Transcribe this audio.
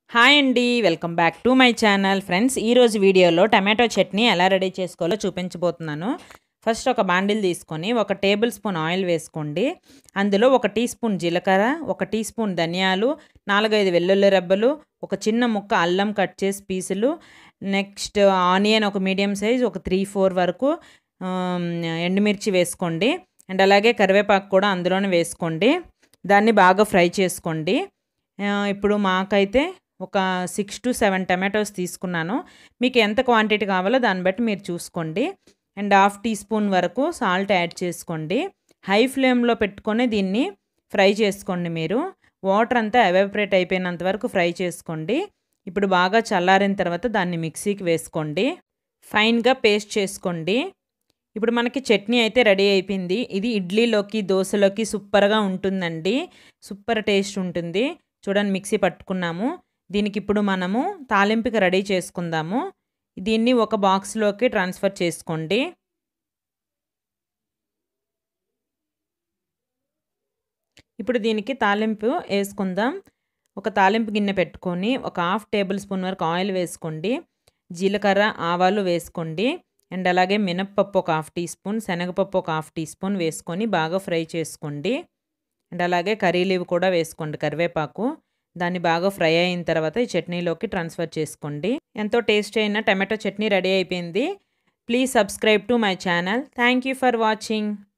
hi అండి welcome back to my channel friends ఈరోజు వీడియోలో టమాటో చట్నీ ఎలా రెడీ చేసుకోవాలో చూపించబోతున్నాను ఫస్ట్ ఒక బాండిల్ తీసుకొని ఒక టేబుల్ స్పూన్ ఆయిల్ వేసుకోండి అందులో ఒక టీ స్పూన్ జీలకర్ర ఒక టీ స్పూన్ ధనియాలు నాలుగైదు వెల్లుల్లి రెబ్బలు ఒక చిన్న ముక్క అల్లం కట్ చేసి పీసులు నెక్స్ట్ ఆనియన్ ఒక మీడియం సైజ్ ఒక త్రీ ఫోర్ వరకు ఆమ్, ఎండుమిర్చి వేసుకోండి అండ్ అలాగే కరివేపాకు కూడా అందులోనే వేసుకోండి దాన్ని బాగా ఫ్రై చేసుకోండి ఆ, ఇప్పుడు మాకైతే ఒక సిక్స్ టు సెవెన్ టమాటోస్ తీసుకున్నాను మీకు ఎంత క్వాంటిటీ కావాలో దాన్ని బట్టి మీరు చూసుకోండి అండ్ హాఫ్ టీ స్పూన్ వరకు సాల్ట్ యాడ్ చేసుకోండి హై ఫ్లేమ్లో పెట్టుకొని దీన్ని ఫ్రై చేసుకోండి మీరు వాటర్ అంతా ఎవాపరేట్ అయిపోయినంత వరకు ఫ్రై చేసుకోండి ఇప్పుడు బాగా చల్లారిన తర్వాత దాన్ని మిక్సీకి వేసుకోండి ఫైన్గా పేస్ట్ చేసుకోండి ఇప్పుడు మనకి చట్నీ అయితే రెడీ అయిపోయింది ఇది ఇడ్లీలోకి దోశలోకి సూపర్గా ఉంటుందండి సూపర్ టేస్ట్ ఉంటుంది చూడండి మిక్సీ పట్టుకున్నాము దీనికి ఇప్పుడు మనము తాలింపుకి రెడీ చేసుకుందాము దీన్ని ఒక బాక్స్లోకి ట్రాన్స్ఫర్ చేసుకోండి ఇప్పుడు దీనికి తాలింపు వేసుకుందాం ఒక తాలింపు గిన్నె పెట్టుకొని ఒక హాఫ్ టేబుల్ స్పూన్ వరకు ఆయిల్ వేసుకోండి జీలకర్ర ఆవాలు వేసుకోండి అండ్ అలాగే మినప్పప్పు ఒక హాఫ్ టీ స్పూన్ శనగపప్పు ఒక హాఫ్ టీ స్పూన్ వేసుకొని బాగా ఫ్రై చేసుకోండి అండ్ అలాగే కర్రీ లీవ్ కూడా వేసుకోండి కరివేపాకు దాన్ని బాగా ఫ్రై అయిన తర్వాత ఈ చట్నీలోకి ట్రాన్స్ఫర్ చేసుకోండి ఎంతో టేస్ట్ అయిన టమాటో చట్నీ రెడీ అయిపోయింది please subscribe to my channel thank you for watching